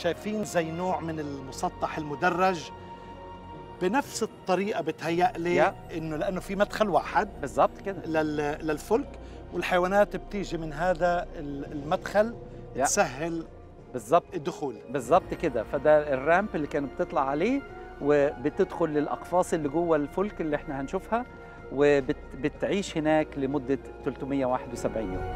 شايفين زي نوع من المسطح المدرج بنفس الطريقه بتهيأ لي يا. انه لانه في مدخل واحد بالظبط كده لل- للفلك والحيوانات بتيجي من هذا ال- المدخل يا. تسهل بالظبط الدخول بالظبط كده فده الرامب اللي كانت بتطلع عليه وبتدخل للاقفاص اللي جوه الفلك اللي احنا هنشوفها وبتعيش هناك لمده 371 يوم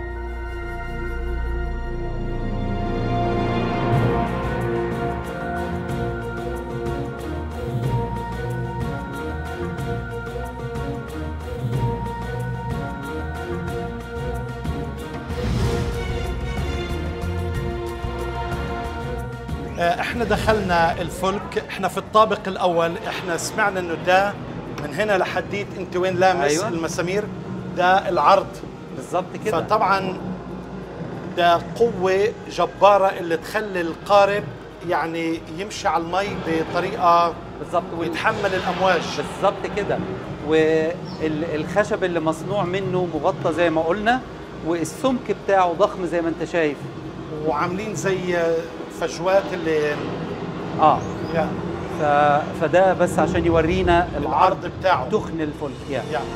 آه، احنا دخلنا الفلك احنا في الطابق الاول احنا سمعنا انه ده من هنا لحديت انت وين لامس أيوة. المسامير ده العرض بالظبط كده فطبعا ده قوة جبارة اللي تخلي القارب يعني يمشي على المي بطريقة بالظبط وال- ويتحمل الأمواج بالظبط كده والخشب اللي مصنوع منه مغطى زي ما قلنا والسمك بتاعه ضخم زي ما انت شايف وعاملين زي فجوات اللي اه يا ف... فده بس عشان يورينا العرض العرض بتاعه تخن الفلك يعني يا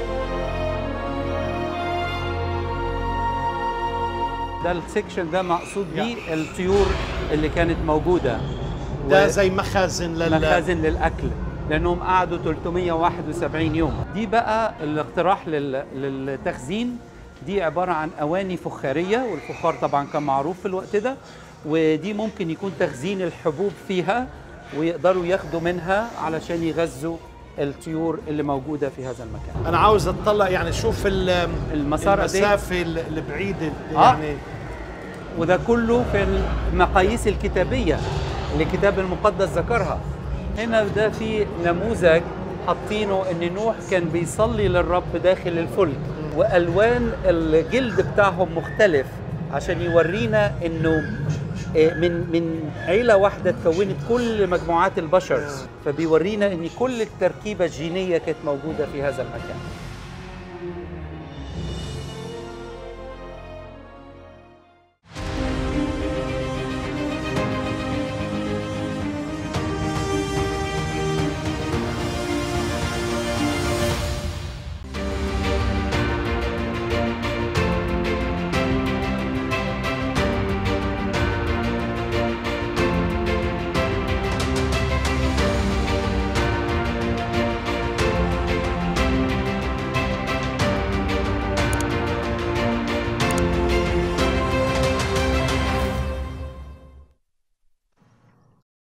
ده السكشن ده مقصود بيه الطيور اللي كانت موجوده ده و- زي مخازن لل مخازن للاكل لانهم قعدوا 371 يوم دي بقى الاقتراح لل... للتخزين دي عباره عن اواني فخاريه والفخار طبعا كان معروف في الوقت ده ودي ممكن يكون تخزين الحبوب فيها ويقدروا ياخدوا منها علشان يغذوا الطيور اللي موجوده في هذا المكان أنا عاوز أطلع يعني شوف ال- المسار قد إيه؟ المسافة البعيدة آه. يعني وده كله في المقاييس الكتابية اللي الكتاب المقدس ذكرها هنا ده في نموذج حاطينه ان نوح كان بيصلي للرب داخل الفلك والوان الجلد بتاعهم مختلف عشان يورينا انه آه، من من عيله واحده اتكونت كل مجموعات البشر فبيورينا ان كل التركيبه الجينيه كانت موجوده في هذا المكان